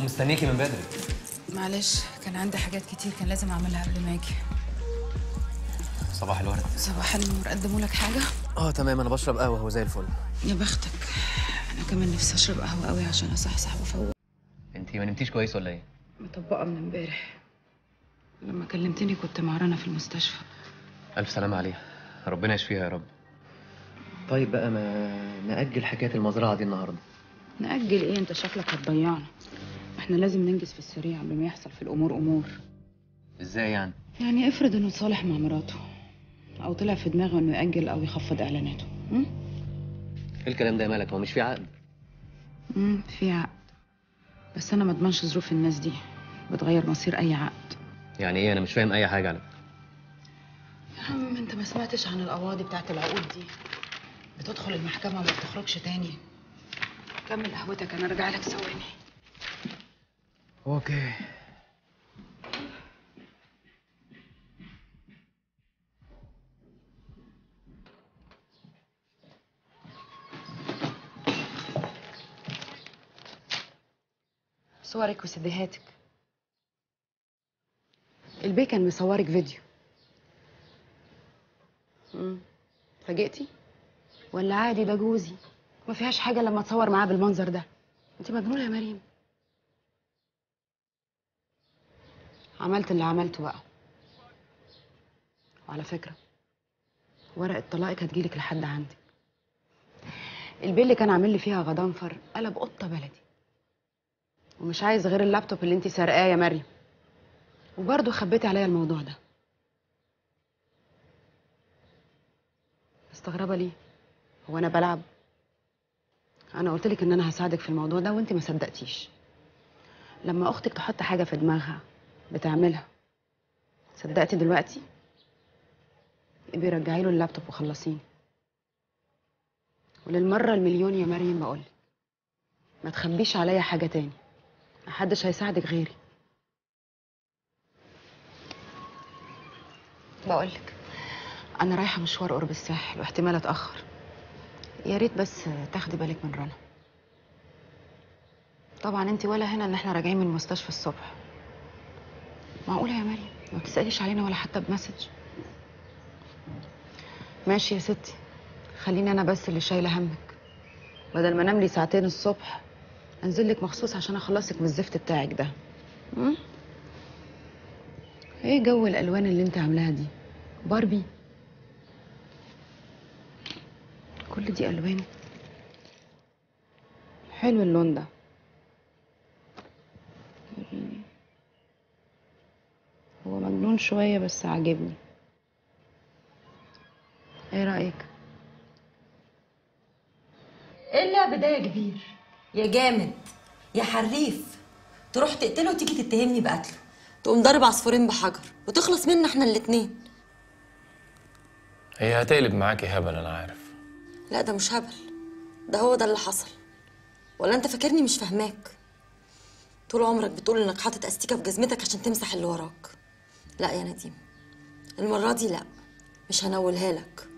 مستنيكي من بدري معلش كان عندي حاجات كتير كان لازم اعملها قبل ما اجي صباح الورد صباح النور قدموا لك حاجه اه تمام انا بشرب قهوه هو زي الفل يا بختك انا كمان نفسي اشرب قهوه قوي عشان اصحصح وافوق انت ما نمتيش كويس ولا ايه مطبقه من امبارح لما كلمتني كنت مع رنا في المستشفى الف سلامه عليها ربنا يشفيها يا رب طيب بقى ما نأجل حكايه المزرعه دي النهارده نأجل ايه انت شكلك هتضيعنا احنا لازم ننجز في السريع قبل ما يحصل في الامور امور ازاي يعني يعني افرض انه اتصالح مع مراته او طلع في دماغه انه يأجل او يخفض اعلاناته م? ايه الكلام ده يا مالك هو مش في عقد امم في عقد بس انا ما اضمنش ظروف الناس دي بتغير مصير اي عقد يعني ايه انا مش فاهم اي حاجه على فكرة. يا عم انت ما سمعتش عن القواضي بتاعت العقود دي بتدخل المحكمه وما بتخرجش تاني كمل قهوتك انا ارجع لك ثواني اوكي صورك وسديهاتك البي كان مصورك فيديو امم فاجئتي ولا عادي ده جوزي ما فيهاش حاجه لما اتصور معاه بالمنظر ده انت مجنونه يا مريم عملت اللي عملته بقى وعلى فكره ورقه طلاقك هتجيلك لحد عندك البي اللي كان عامل لي فيها غضنفر قلب قطه بلدي ومش عايز غير اللابتوب اللي انت سرقاه يا مريم وبرضه خبيتي عليا الموضوع ده مستغربه ليه هو انا بلعب انا قلت لك ان انا هساعدك في الموضوع ده وانت ما صدقتيش لما اختك تحط حاجه في دماغها بتعملها صدقتي دلوقتي يبقى رجعي له اللابتوب وخلصيني وللمره المليون يا مريم بقولك ما تخبيش عليا حاجه تاني محدش هيساعدك غيري بقولك انا رايحه مشوار قرب الساحل واحتمال اتاخر يا ريت بس تاخدي بالك من رنا طبعا انت ولا هنا ان احنا راجعين من المستشفى الصبح معقوله يا مريم ما بتساليش علينا ولا حتى بمسج ماشي يا ستي خليني انا بس اللي شايله همك بدل ما انام لي ساعتين الصبح انزل لك مخصوص عشان اخلصك من الزفت بتاعك ده م? ايه جو الالوان اللي انت عاملاها دي باربي كل دي الوان حلو اللون ده وريني. هو مجنون شويه بس عاجبني ايه رايك ايه اللعب ده يا كبير يا جامد يا حريف تروح تقتله وتيجي تتهمني بقتله تقوم ضارب عصفورين بحجر وتخلص منا احنا الاتنين هي هتقلب معاكي هبل انا عارف لا ده مش هبل ده هو ده اللي حصل ولا انت فاكرني مش فاهماك طول عمرك بتقول انك حاطط استيكه في جزمتك عشان تمسح اللي وراك لا يا نديم المره دي لا مش هنولها لك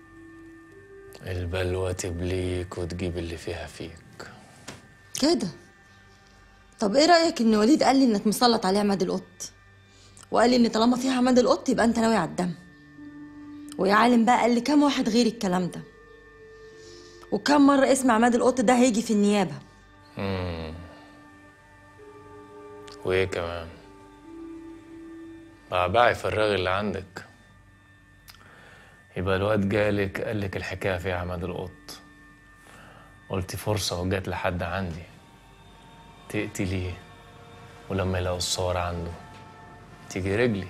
البلوة تبليك وتجيب اللي فيها فيك كده طب ايه رايك ان وليد قال لي انك مسلط عليه عماد القط وقال لي ان طالما فيها عماد القط يبقى انت ناوي على الدم ويا عالم بقى قال لي كام واحد غير الكلام ده وكم مره اسم عماد القط ده هيجي في النيابه مم. وايه كمان بعبعي فرغي اللي عندك يبقى الواد جالك قالك الحكاية فيها عماد القط قلتي فرصة وجات لحد عندي تقتليه ولما يلاقوا الصور عنده تيجي رجلي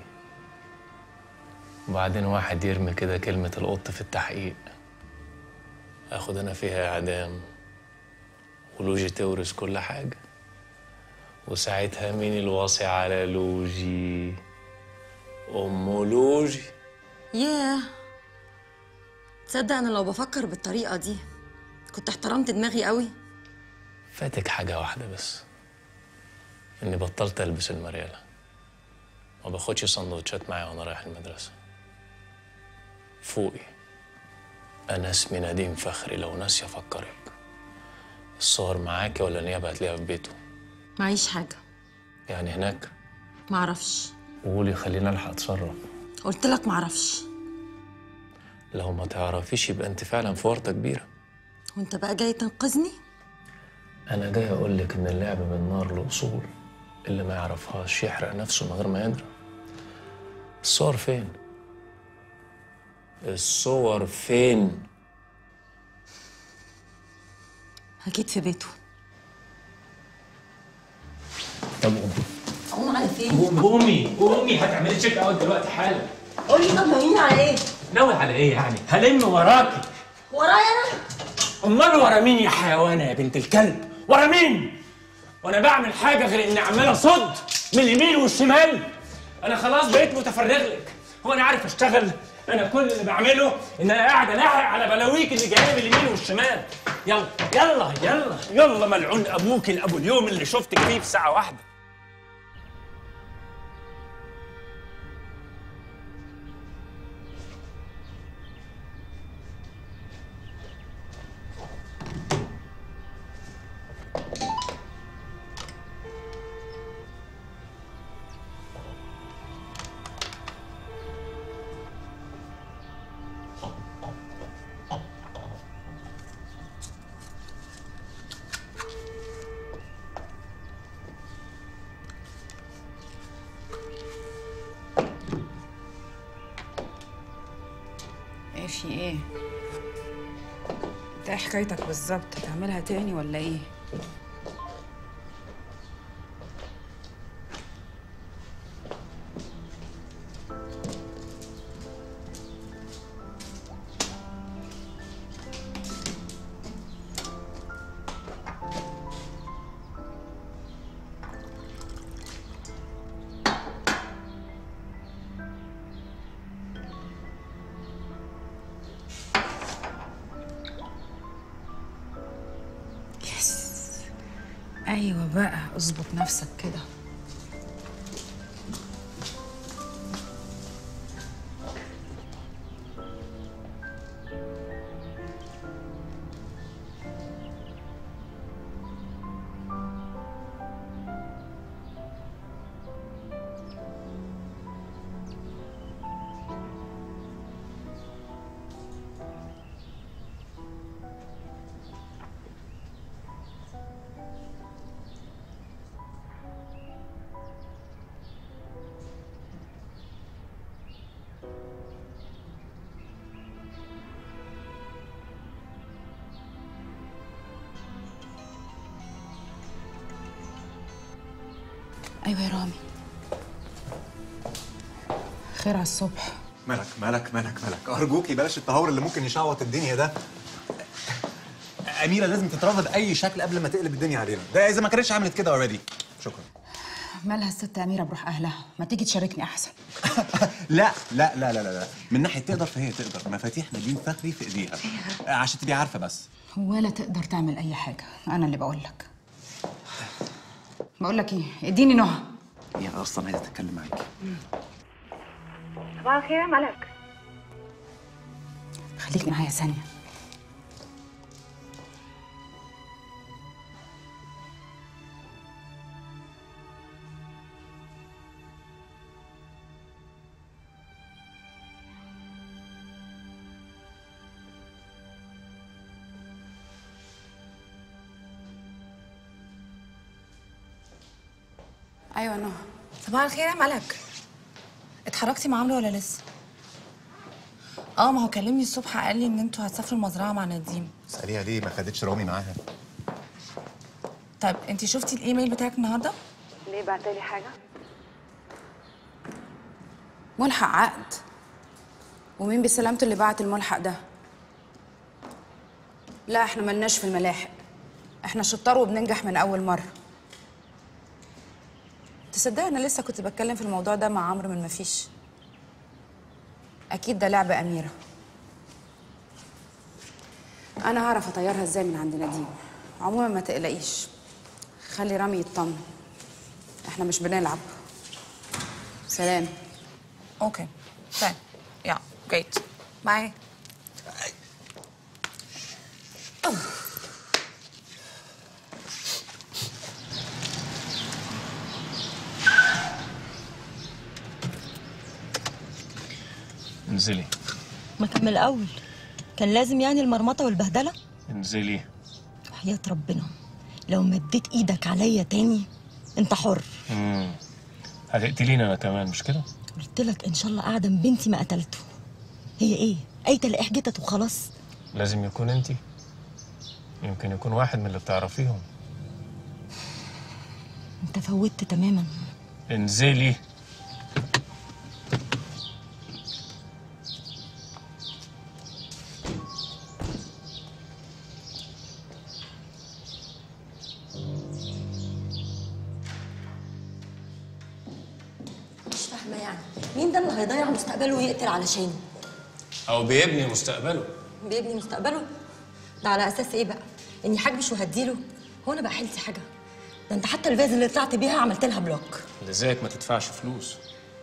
وبعدين واحد يرمي كده كلمة القط في التحقيق اخد انا فيها اعدام ولوجي تورث كل حاجة وساعتها مين الواصي على لوجي ام لوجي ياه تصدق انا لو بفكر بالطريقه دي كنت احترمت دماغي قوي فاتك حاجة واحدة بس إني بطلت ألبس المريالة ما باخدش سندوتشات معايا وأنا رايح المدرسة فوقي أنا اسمي نديم فخري لو ناسية أفكرك الصور معاكي ولا نيابة هتلاقيها في بيته معيش حاجة يعني هناك معرفش قولي خلينا الحق اتصرف قلت لك معرفش لو ما تعرفيش يبقى انت فعلا في ورطه كبيره وانت بقى جاي تنقذني انا جاي اقول لك ان اللعب بالنار له اصول اللي ما يعرفهاش يحرق نفسه من غير ما يدري الصور فين الصور فين اكيد في بيته طب قومي اقوم على فين قومي قومي هتعملي تشيك اوت دلوقتي حالا قولي طب ناويين على ايه ناوي على ايه يعني هلم وراكي ورايا انا امال ورا مين يا حيوانه يا بنت الكلب ورا مين وانا بعمل حاجه غير اني عمال اصد من اليمين والشمال انا خلاص بقيت متفرغ لك هو انا عارف اشتغل انا كل اللي بعمله ان انا قاعد الاحق على بلاويك اللي جايه من اليمين والشمال يلا يلا يلا يلا ملعون ابوك الابو اليوم اللي شفتك فيه في ساعه واحده ايه في ايه انت ايه حكايتك بالظبط هتعملها تاني ولا ايه يس ايوه بقى اظبط نفسك كده ايوه يا رامي خير على الصبح مالك مالك مالك مالك ارجوكي بلاش التهور اللي ممكن يشعوط الدنيا ده اميره لازم تترفض باي شكل قبل ما تقلب الدنيا علينا ده اذا ما كانتش عملت كده اوريدي شكرا مالها الست اميره بروح اهلها ما تيجي تشاركني احسن لا لا لا لا لا لا من ناحيه تقدر فهي تقدر مفاتيح نجيب فخري في ايديها عشان تبقي عارفه بس ولا تقدر تعمل اي حاجه انا اللي بقول لك بقول لك ايه اديني نهى هي اصلا عايزه تتكلم معاكي صباح الخير يا ملك خليك معايا ثانيه ايوه نهى صباح الخير يا ملك اتحركتي مع عمرو ولا لسه اه ما هو كلمني الصبح قال لي ان انتوا هتسافروا المزرعه مع نديم اساليها ليه ما خدتش رامي معاها طيب انت شفتي الايميل بتاعك النهارده ليه بعتلي حاجه ملحق عقد ومين بسلامته اللي بعت الملحق ده لا احنا ملناش في الملاحق احنا شطار وبننجح من اول مره تصدقي انا لسه كنت بتكلم في الموضوع ده مع عمرو من مفيش اكيد ده لعب اميره انا هعرف اطيرها ازاي من عند نديم عموما ما تقلقيش خلي رامي يطمن احنا مش بنلعب سلام اوكي طيب يا جريت باي انزلي ما كان من الاول كان لازم يعني المرمطه والبهدله انزلي وحياه ربنا لو مديت ايدك عليا تاني انت حر امم هتقتليني انا كمان مش كده قلت لك ان شاء الله اعدم بنتي ما قتلته هي ايه ايته اللي احجتت وخلاص لازم يكون انت يمكن يكون واحد من اللي بتعرفيهم انت فوتت تماما انزلي مش فاهمه يعني مين ده اللي هيضيع مستقبله ويقتل علشانه او بيبني مستقبله بيبني مستقبله ده على اساس ايه بقى اني حاجبش وهديله هو انا بقى حيلتي حاجه ده انت حتى الفاز اللي طلعت بيها عملت لها بلوك لذلك ما تدفعش فلوس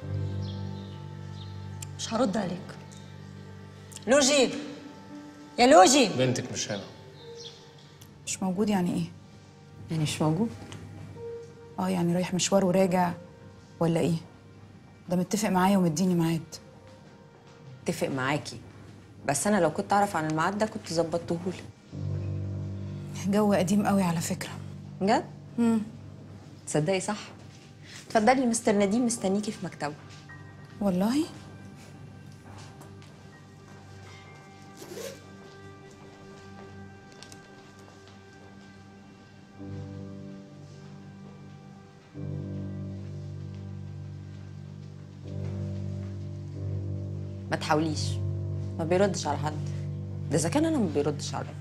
مش هرد عليك لوجي يا لوجي بنتك مش هنا مش موجود يعني ايه يعني مش موجود اه يعني رايح مشوار وراجع ولا ايه ده متفق معايا ومديني ميعاد اتفق معاكي بس انا لو كنت اعرف عن الميعاد ده كنت ظبطتهولي جو قديم قوي على فكره بجد امم تصدقي صح اتفضلي مستر نديم مستنيكي في مكتبه والله ما تحاوليش ما بيردش على حد ده اذا كان انا ما بيردش عليا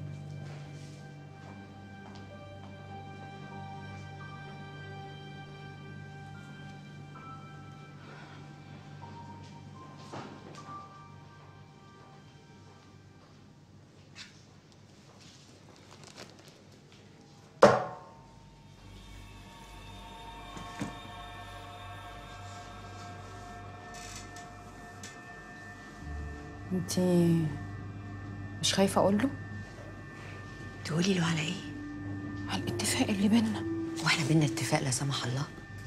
انتي مش خايفه اقول له تقولي له على ايه على الاتفاق اللي بينا واحنا بينا اتفاق لا سمح الله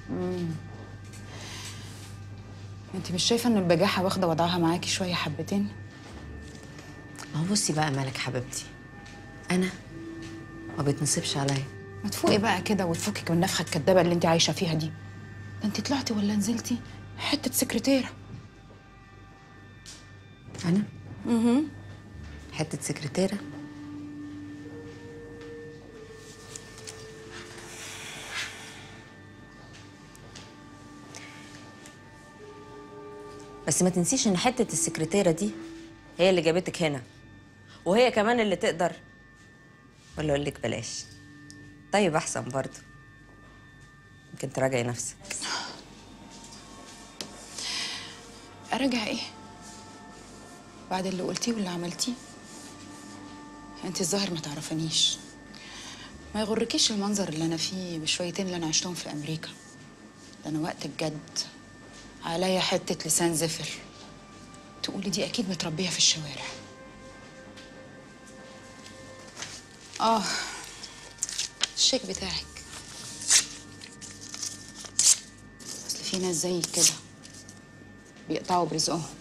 انتي مش شايفه ان البجاحه واخده وضعها معاكي شويه حبتين ما هو بصي بقى مالك حبيبتي انا ما بتنصبش عليا ما تفوقي بقى كده وتفكك من النفخه الكدابه اللي انت عايشه فيها دي ده انت طلعتي ولا نزلتي حته سكرتيره انا حته سكرتيره بس ما تنسيش ان حته السكرتيره دي هي اللي جابتك هنا وهي كمان اللي تقدر ولا اقول لك بلاش طيب احسن برضه يمكن تراجعي نفسك اراجع ايه بعد اللي قلتيه واللي عملتيه انت الظاهر ما تعرفنيش ما يغركيش المنظر اللي انا فيه بشويتين اللي انا عشتهم في امريكا ده انا وقت الجد عليا حته لسان زفر تقولي دي اكيد متربيه في الشوارع اه الشيك بتاعك اصل في ناس زيك كده بيقطعوا برزقهم